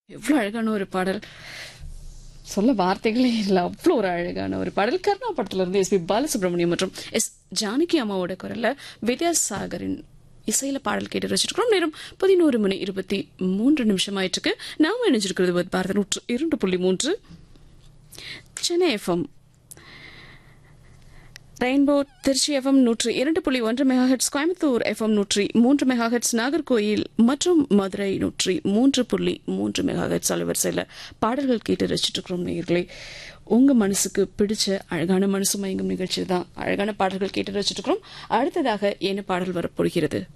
எவ்வளோ அழகான ஒரு பாடல் சொல்ல வார்த்தைகளே இல்லை அவ்வளோ ஒரு அழகான ஒரு பாடல் கர்ணா படத்துல இருந்து எஸ் பி பாலசுப்ரமணியம் மற்றும் எஸ் ஜானகி அம்மாவோட குரல்ல வித்யாசாகரின் இசையில பாடல் கேட்டு வச்சிருக்கிறோம் நேரம் பதினோரு மணி இருபத்தி மூன்று நிமிஷம் ஆயிட்டு இருக்கு நாம இணைஞ்சிருக்கிறது with பாரத நூற்று இரண்டு புள்ளி மூன்று Chennai FM rainbow Tiruchi FM நூற்றி இரண்டு புள்ளி ஒன்று மெகாஹெட்ஸ் கோயம்புத்தூர் எஃப்எம் நூற்றி மூன்று மெகாஹெட்ஸ் நாகர்கோயில் மற்றும் மதுரை நூற்றி மூன்று புள்ளி மூன்று மெகாஹெட்ஸ் அலைவரிசையில் பாடல்கள் கேட்டு ரசிச்சுட்டு இருக்கிறோம் நேயர்களே உங்க மனசுக்கு பிடிச்ச அழகான மனசு மயங்கும் நிகழ்ச்சி தான் அழகான பாடல்கள் கேட்டு ரசிச்சுட்டு இருக்கிறோம் அடுத்ததாக என்ன பாடல் வரப்போகிறது